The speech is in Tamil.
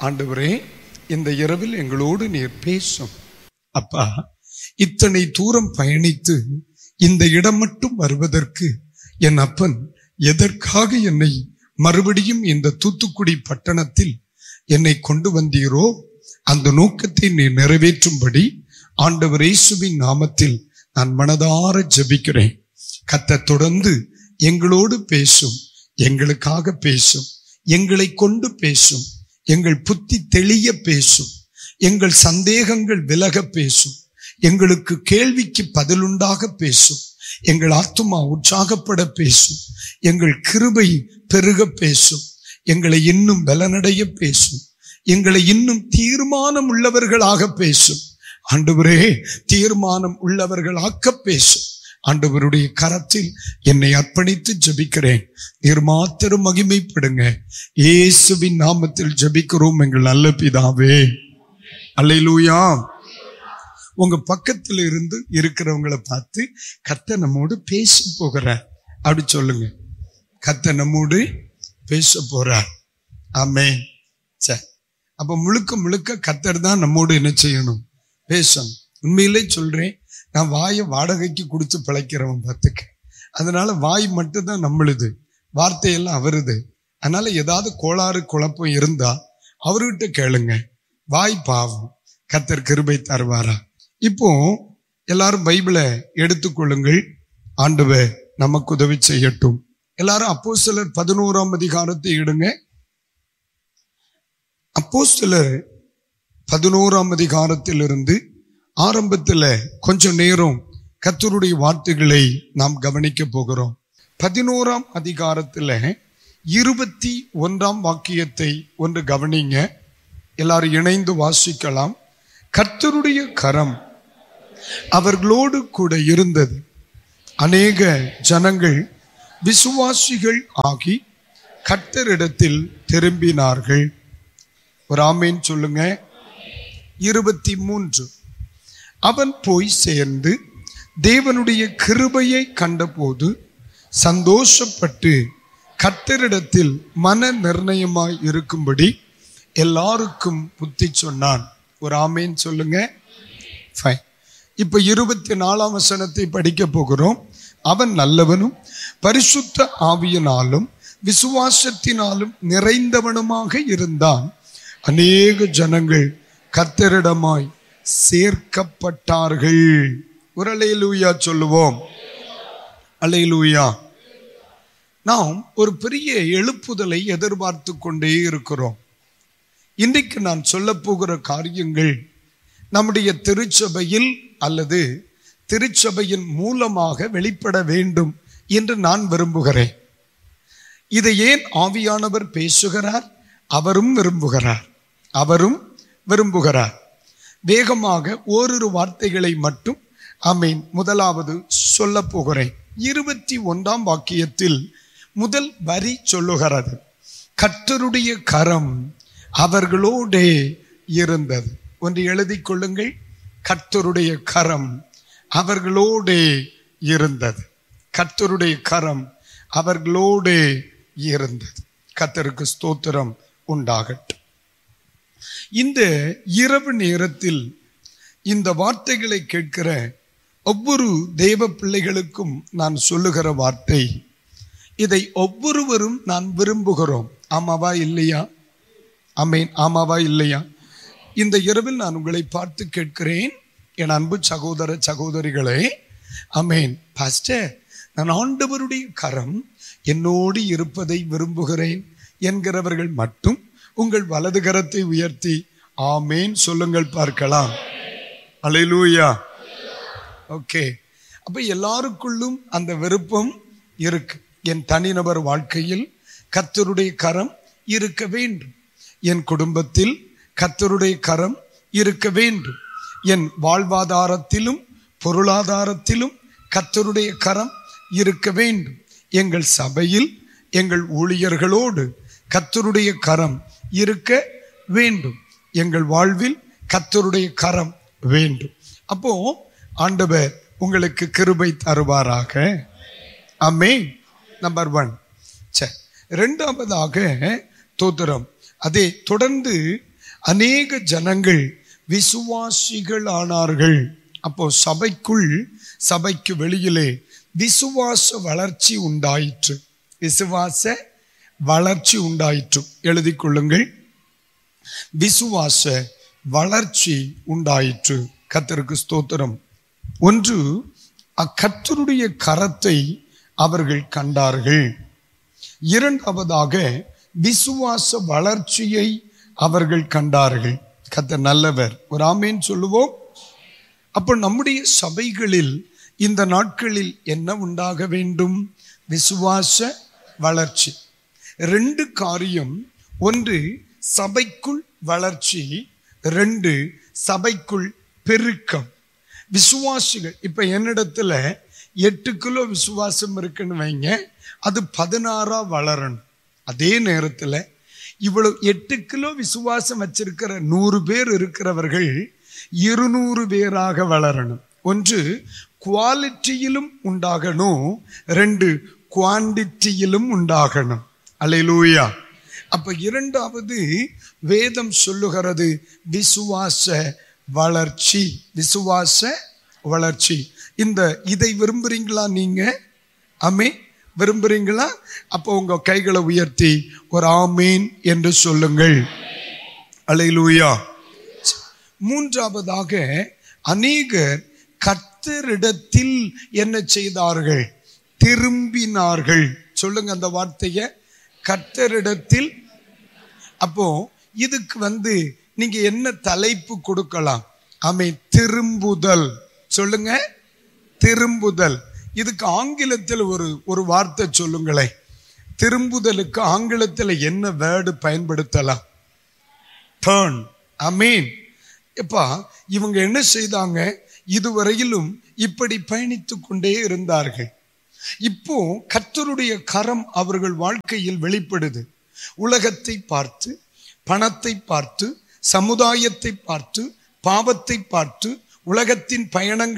ஆண்டவரே இந்த இரவில் எங்களோடு நீர் பேசும் அப்பா இத்தனை தூரம் பயணித்து இந்த இடம் மட்டும் வருவதற்கு என் அப்பன் எதற்காக என்னை மறுபடியும் இந்த தூத்துக்குடி பட்டணத்தில் என்னை கொண்டு வந்தீரோ அந்த நோக்கத்தை நீ நிறைவேற்றும்படி ஆண்டவர் இயேசுவின் நாமத்தில் நான் மனதார ஜெபிக்கிறேன் கத்த தொடர்ந்து எங்களோடு பேசும் எங்களுக்காக பேசும் எங்களை கொண்டு பேசும் எங்கள் புத்தி தெளிய பேசும் எங்கள் சந்தேகங்கள் விலக பேசும் எங்களுக்கு கேள்விக்கு பதிலுண்டாக பேசும் எங்கள் ஆத்துமா உற்சாகப்பட பேசும் எங்கள் கிருபை பெருக பேசும் எங்களை இன்னும் பலனடைய பேசும் எங்களை இன்னும் தீர்மானம் உள்ளவர்களாக பேசும் ஆண்டவரே தீர்மானம் உள்ளவர்களாக்க பேசும் ஆண்டவருடைய கரத்தில் என்னை அர்ப்பணித்து ஜெபிக்கிறேன் நீர் மாத்திரம் மகிமைப்படுங்க இயேசுவின் நாமத்தில் ஜெபிக்கிறோம் எங்கள் நல்ல பிதாவே அல்லேலூயா உங்க பக்கத்துல இருந்து இருக்கிறவங்கள பார்த்து கத்த நம்மோடு பேச போகிறார் அப்படி சொல்லுங்க கத்த நம்மோடு பேச போறார் ஆமே சரி அப்ப முழுக்க முழுக்க கத்தர் தான் நம்மோடு என்ன செய்யணும் பேசணும் உண்மையிலே சொல்றேன் நான் வாயை வாடகைக்கு கொடுத்து பிழைக்கிறவன் பார்த்துக்க அதனால வாய் மட்டும்தான் நம்மளுது வார்த்தையெல்லாம் அவருது அதனால ஏதாவது கோளாறு குழப்பம் இருந்தா அவர்கிட்ட கேளுங்க வாய் பாவம் கத்தர் கிருபை தருவாரா இப்போ எல்லாரும் பைபிளை எடுத்துக்கொள்ளுங்கள் ஆண்டவர் நமக்கு உதவி செய்யட்டும் எல்லாரும் அப்போ சிலர் பதினோராம் அதிகாரத்தை எடுங்க அப்போ சிலர் பதினோராம் அதிகாரத்திலிருந்து ஆரம்பத்தில் கொஞ்சம் நேரம் கத்தருடைய வார்த்தைகளை நாம் கவனிக்க போகிறோம் பதினோராம் அதிகாரத்தில் இருபத்தி ஒன்றாம் வாக்கியத்தை ஒன்று கவனிங்க எல்லாரும் இணைந்து வாசிக்கலாம் கர்த்தருடைய கரம் அவர்களோடு கூட இருந்தது அநேக ஜனங்கள் விசுவாசிகள் ஆகி கர்த்தரிடத்தில் திரும்பினார்கள் ஒரு ஆமேன் சொல்லுங்க இருபத்தி மூன்று அவன் போய் சேர்ந்து தேவனுடைய கிருபையை கண்டபோது சந்தோஷப்பட்டு கர்த்தரிடத்தில் மன நிர்ணயமாய் இருக்கும்படி எல்லாருக்கும் புத்தி சொன்னான் ஒரு ஆமேன் சொல்லுங்க ஃபைன் இப்ப இருபத்தி நாலாம் வசனத்தை படிக்க போகிறோம் அவன் நல்லவனும் பரிசுத்த ஆவியினாலும் விசுவாசத்தினாலும் நிறைந்தவனுமாக இருந்தான் அநேக ஜனங்கள் கத்தரிடமாய் சேர்க்கப்பட்டார்கள் ஒரு அலையிலூயா சொல்லுவோம் அலையிலூயா நாம் ஒரு பெரிய எழுப்புதலை எதிர்பார்த்து கொண்டே இருக்கிறோம் இன்றைக்கு நான் சொல்ல போகிற காரியங்கள் நம்முடைய திருச்சபையில் அல்லது திருச்சபையின் மூலமாக வெளிப்பட வேண்டும் என்று நான் விரும்புகிறேன் இதை ஏன் ஆவியானவர் பேசுகிறார் அவரும் விரும்புகிறார் அவரும் விரும்புகிறார் வேகமாக ஓரிரு வார்த்தைகளை மட்டும் அமீன் முதலாவது சொல்ல போகிறேன் இருபத்தி ஒன்றாம் வாக்கியத்தில் முதல் வரி சொல்லுகிறது கர்த்தருடைய கரம் அவர்களோடே இருந்தது ஒன்று எழுதி கொள்ளுங்கள் கர்த்தருடைய கரம் அவர்களோடே இருந்தது கர்த்தருடைய கரம் அவர்களோடே இருந்தது கர்த்தருக்கு ஸ்தோத்திரம் உண்டாகட்டும் இந்த இரவு நேரத்தில் இந்த வார்த்தைகளை கேட்கிற ஒவ்வொரு தெய்வ பிள்ளைகளுக்கும் நான் சொல்லுகிற வார்த்தை இதை ஒவ்வொருவரும் நான் விரும்புகிறோம் ஆமாவா இல்லையா அமேன் ஆமாவா இல்லையா இந்த இரவில் நான் உங்களை பார்த்து கேட்கிறேன் என் அன்பு சகோதர சகோதரிகளே அமேன் பாஸ்டர் நான் ஆண்டவருடைய கரம் என்னோடு இருப்பதை விரும்புகிறேன் என்கிறவர்கள் மட்டும் உங்கள் வலது கரத்தை உயர்த்தி ஆமேன் சொல்லுங்கள் பார்க்கலாம் அலையிலூயா ஓகே அப்ப எல்லாருக்குள்ளும் அந்த விருப்பம் இருக்கு என் தனிநபர் வாழ்க்கையில் கத்தருடைய கரம் இருக்க வேண்டும் என் குடும்பத்தில் கத்தருடைய கரம் இருக்க வேண்டும் என் வாழ்வாதாரத்திலும் பொருளாதாரத்திலும் கத்தருடைய கரம் இருக்க வேண்டும் எங்கள் சபையில் எங்கள் ஊழியர்களோடு கத்தருடைய கரம் இருக்க வேண்டும் எங்கள் வாழ்வில் கத்தருடைய கரம் வேண்டும் அப்போ ஆண்டவர் உங்களுக்கு கிருபை தருவாராக அம்மே நம்பர் ஒன் சரி ரெண்டாவதாக தோத்திரம் அதே தொடர்ந்து அநேக ஜனங்கள் விசுவாசிகள் ஆனார்கள் அப்போ சபைக்குள் சபைக்கு வெளியிலே விசுவாச வளர்ச்சி உண்டாயிற்று விசுவாச வளர்ச்சி உண்டாயிற்று எழுதிக் கொள்ளுங்கள் விசுவாச வளர்ச்சி உண்டாயிற்று கத்தருக்கு ஸ்தோத்திரம் ஒன்று அக்கத்தருடைய கரத்தை அவர்கள் கண்டார்கள் இரண்டாவதாக விசுவாச வளர்ச்சியை அவர்கள் கண்டார்கள் கத்தர் நல்லவர் ஒரு ஆமேன் சொல்லுவோம் அப்போ நம்முடைய சபைகளில் இந்த நாட்களில் என்ன உண்டாக வேண்டும் விசுவாச வளர்ச்சி ரெண்டு காரியம் ஒன்று சபைக்குள் வளர்ச்சி ரெண்டு சபைக்குள் பெருக்கம் விசுவாசிகள் இப்ப என்னிடத்துல எட்டு கிலோ விசுவாசம் இருக்குன்னு வைங்க அது பதினாறா வளரணும் அதே நேரத்துல இவ்வளவு எட்டு கிலோ விசுவாசம் வச்சிருக்கிற நூறு பேர் இருக்கிறவர்கள் இருநூறு பேராக வளரணும் ஒன்று குவாலிட்டியிலும் உண்டாகணும் ரெண்டு குவான்டிட்டியிலும் உண்டாகணும் அலையிலூயா அப்ப இரண்டாவது வேதம் சொல்லுகிறது விசுவாச வளர்ச்சி விசுவாச வளர்ச்சி இந்த இதை விரும்புறீங்களா நீங்க அமே விரும்புறீங்களா அப்போ உங்க கைகளை உயர்த்தி ஒரு ஆமீன் என்று சொல்லுங்கள் அலையிலூயா மூன்றாவதாக அநேகர் கர்த்தரிடத்தில் என்ன செய்தார்கள் திரும்பினார்கள் சொல்லுங்க அந்த வார்த்தைய கர்த்தரிடத்தில் அப்போ இதுக்கு வந்து நீங்க என்ன தலைப்பு கொடுக்கலாம் அமை திரும்புதல் சொல்லுங்க திரும்புதல் இதுக்கு ஆங்கிலத்தில் ஒரு ஒரு வார்த்தை சொல்லுங்களேன் திரும்புதலுக்கு ஆங்கிலத்தில் என்ன வேர்டு பயன்படுத்தலாம் டேர்ன் அமீன் எப்பா இவங்க என்ன செய்தாங்க இதுவரையிலும் இப்படி பயணித்து கொண்டே இருந்தார்கள் இப்போ கர்த்தருடைய கரம் அவர்கள் வாழ்க்கையில் வெளிப்படுது உலகத்தை பார்த்து பணத்தை பார்த்து சமுதாயத்தை பார்த்து பாவத்தை பார்த்து உலகத்தின் பயணங்கள்